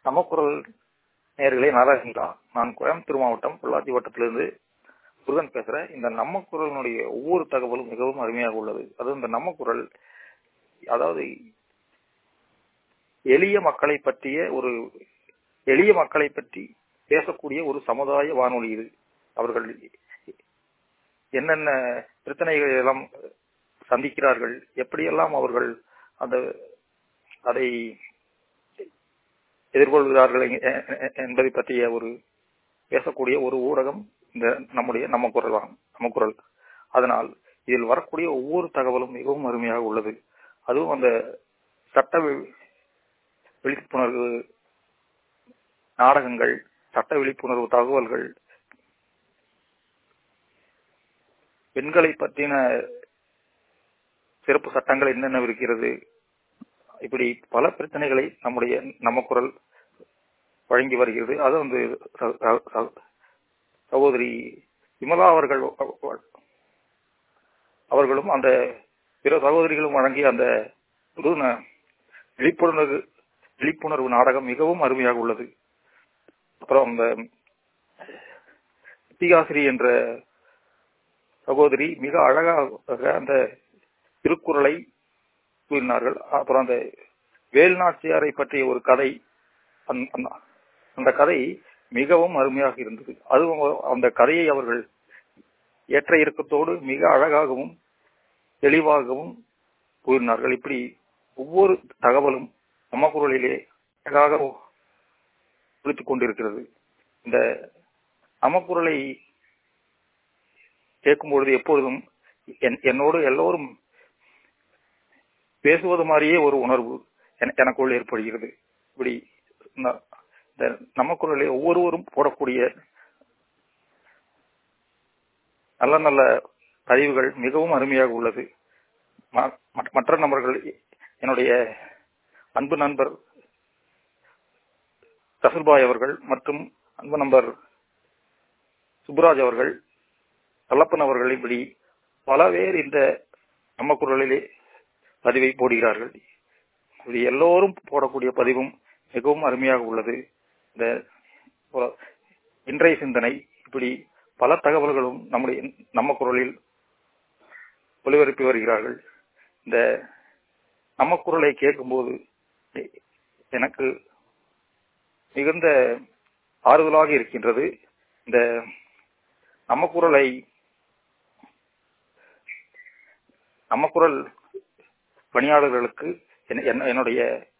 நமக்குரல் நேர்களே நாராயணா நான் கோயம்புத்தூர் மாவட்டம் பொள்ளாச்சி வட்டத்திலிருந்து முருகன் பேசுறேன் இந்த நம்ம குரலினுடைய ஒவ்வொரு தகவலும் மிகவும் அருமையாக உள்ளது அதுவும் இந்த நம்ம குரல் அதாவது எளிய மக்களை பற்றிய ஒரு எளிய மக்களை பற்றி பேசக்கூடிய ஒரு சமுதாய வானொலி இது அவர்கள் என்னென்ன பிரச்சனைகள் எல்லாம் சந்திக்கிறார்கள் எப்படியெல்லாம் அவர்கள் அந்த அதை எதிர்கொள்கிறார்கள் என்பதை பற்றிய ஒரு பேசக்கூடிய ஒரு ஊடகம் இந்த நம்முடைய நம்ம குரல் நம்ம குரல் அதனால் இதில் வரக்கூடிய ஒவ்வொரு தகவலும் மிகவும் அருமையாக உள்ளது அதுவும் அந்த சட்ட விழிப்புணர்வு நாடகங்கள் சட்ட விழிப்புணர்வு தகவல்கள் பெண்களை பற்றின சிறப்பு சட்டங்கள் என்னென்ன இருக்கிறது இப்படி பல பிரச்சனைகளை நம்முடைய நம்ம குரல் வழங்கி வருகிறது அது வந்து சகோதரி விமலா அவர்கள் அவர்களும் அந்த பிற சகோதரிகளும் வழங்கிய அந்த விழிப்புணர்வு விழிப்புணர்வு நாடகம் மிகவும் அருமையாக உள்ளது அப்புறம் அந்த இத்திகாசிரி என்ற சகோதரி மிக அழகாக அந்த திருக்குறளை கூறினார்கள் அப்புறம் அந்த வேல்நாச்சியாரை பற்றிய ஒரு கதை அந்த கதை மிகவும் அருமையாக இருந்தது அதுவும் அந்த கதையை அவர்கள் ஏற்ற இறக்கத்தோடு மிக அழகாகவும் தெளிவாகவும் கூறினார்கள் இப்படி ஒவ்வொரு தகவலும் நம்ம குரலிலே அழகாக ஒழித்துக் கொண்டிருக்கிறது இந்த நமக்குரலை கேட்கும் பொழுது எப்பொழுதும் என்னோடு எல்லோரும் பேசுவது மாதிரியே ஒரு உணர்வு எனக்குள் ஏற்படுகிறது இப்படி இந்த நம்ம குரலை ஒவ்வொருவரும் போடக்கூடிய நல்ல நல்ல பதிவுகள் மிகவும் அருமையாக உள்ளது மற்ற நபர்கள் என்னுடைய அன்பு நண்பர் கசுர்பாய் அவர்கள் மற்றும் அன்பு நண்பர் சுப்ராஜ் அவர்கள் கல்லப்பன் அவர்கள் இப்படி பல பேர் இந்த நம்ம குரலிலே பதிவை போடுகிறார்கள் இப்படி எல்லோரும் போடக்கூடிய பதிவும் மிகவும் அருமையாக உள்ளது இந்த இன்றைய சிந்தனை இப்படி பல தகவல்களும் நம்முடைய நம்ம குரலில் ஒளிபரப்பி வருகிறார்கள் இந்த நம்ம குரலை கேட்கும்போது எனக்கு மிகுந்த ஆறுதலாக இருக்கின்றது இந்த நம்ம குரலை நம்ம குரல் பணியாளர்களுக்கு என்னுடைய